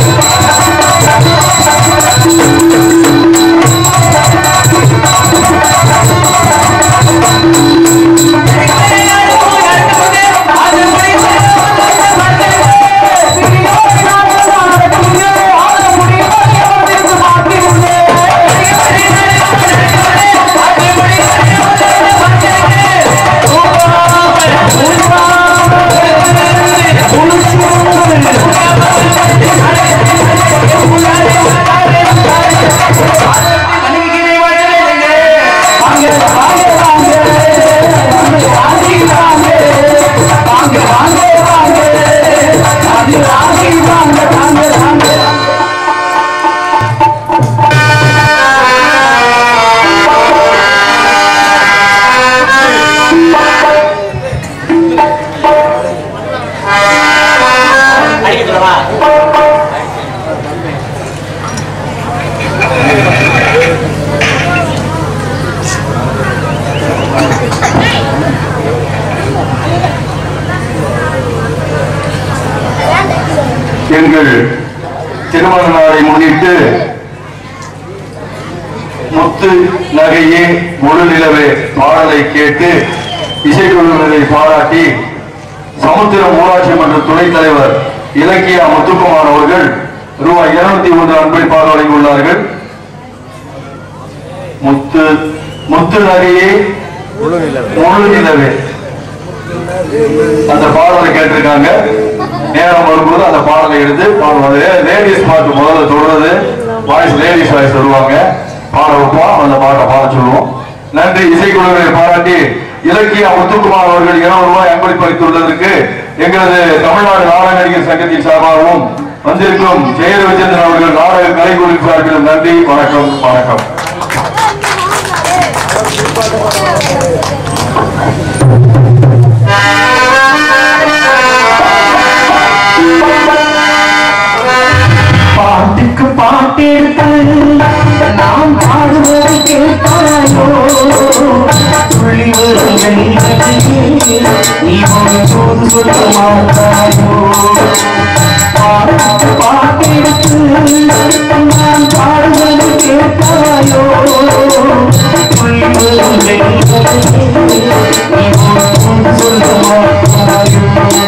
Speaker 5: எங்கள் திருமண நாளை முன்னிட்டு முத்து நகையே முழு நிலவே பாடலை கேட்டு இசைக்குழுவினரை பாராட்டி சமுத்திரம் ஊராட்சி மன்ற துணைத் தலைவர் இலக்கியா முத்துக்குமார் அவர்கள் ரூபாய் இருநூத்தி ஒன்று அன்பளிப்பாக வழங்கியுள்ளார்கள் முத்து முத்து நகையே முழு நிலவே அந்த பாடலை கேட்டிருக்காங்க நேரம் வரும்போது அந்த பாடலை எடுத்து பாடுவாங்க லேடிஸ் பாட்டு முதல்ல சொல்றது வாய்ஸ் லேடிஸ் வாய்ஸ் வருவாங்க பாட வைப்போம் அந்த பாட்டை பாட சொல்லுவோம் நன்றி இசைக்குழுவை பாராட்டி இலக்கிய முத்துக்குமார் அவர்கள் இருநூறு ரூபாய் அன்பளிப்பு அளித்துள்ளதற்கு எங்களது தமிழ்நாடு நாடக நடிகர் சங்கத்தின் சார்பாகவும் வந்திருக்கும் ஜெயர் விஜேந்திரன் அவர்கள் நாடக கலைக்குழு சார்பிலும் நன்றி வணக்கம் வணக்கம்
Speaker 1: பாட்டுக்கு பாட்டெடுத்து நாம் பாடுவதை கேட்டாயோ துள்ளி வரும் கைகளிலே நீ ஒன்றோடு சொல்ல மாட்டாயோ பாட்டுக்கு பாட்டெடுத்து நாம் பாடுவதை கேட்டாயோ துள்ளி வரும் கைகளிலே நீ ஒன்றோடு சொல்ல மாட்டாயோ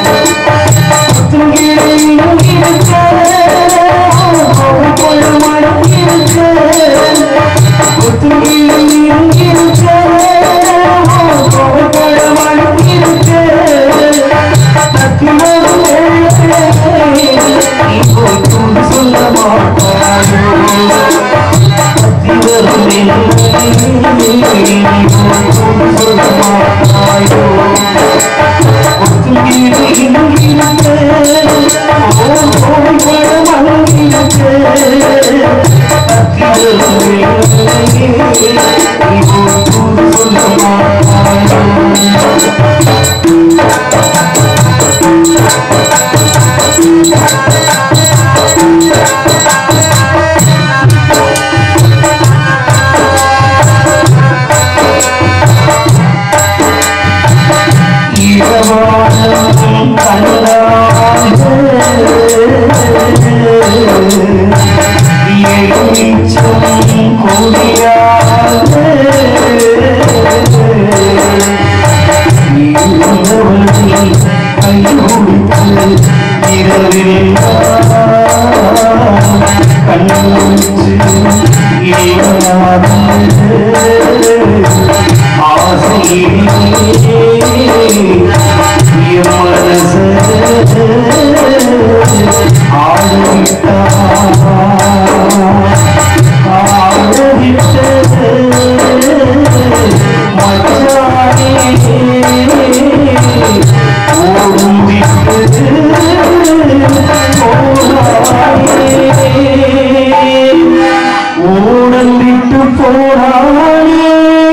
Speaker 1: ஓடம் விட்டு போனானே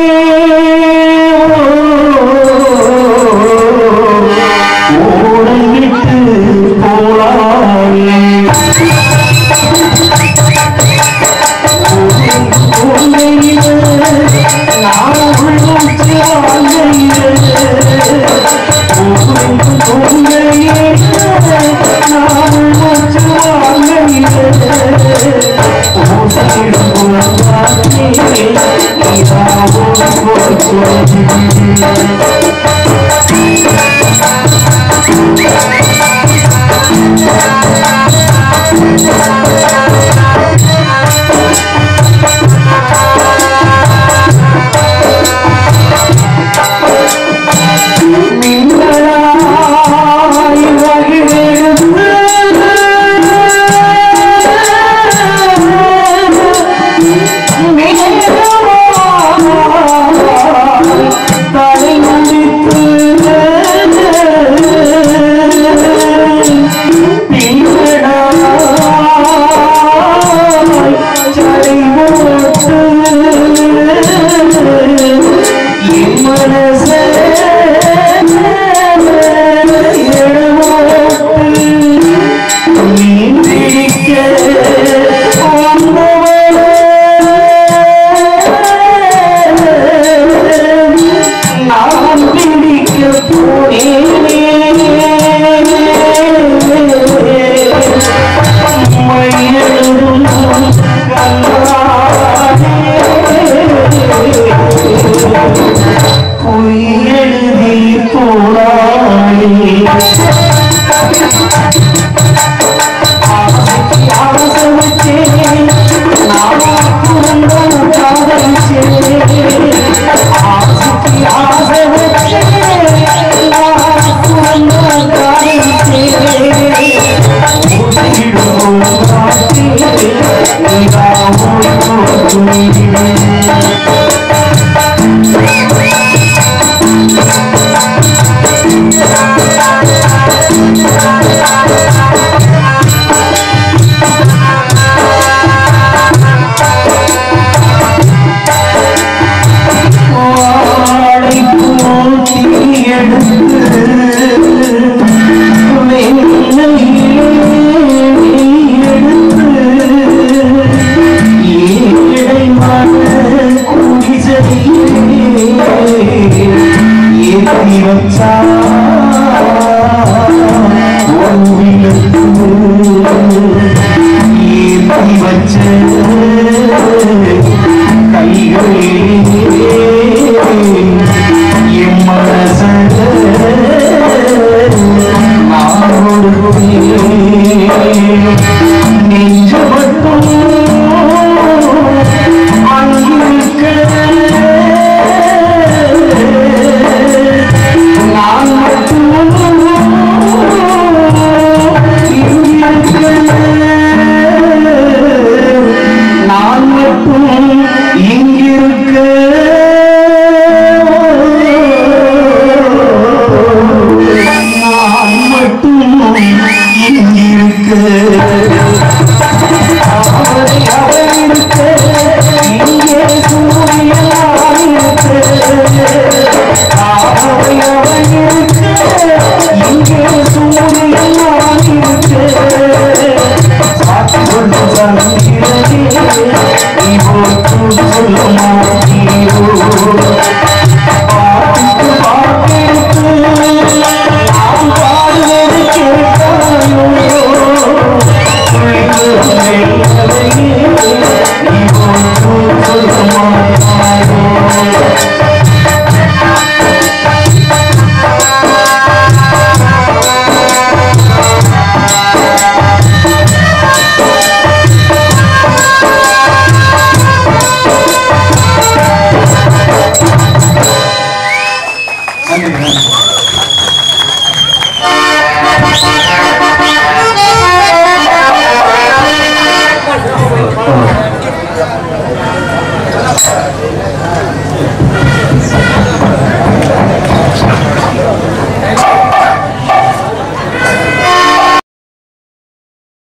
Speaker 1: ஓடம் விட்டு போனானே நான் பிடிக்க பொய் எழுதி போனாயே ஆசை சொல்ல மாட்டீரோ பாட்டுக்கு பாட்டெடுத்து நான் பாடுவது கேட்டாயோ சொல்ல மாட்டாயோ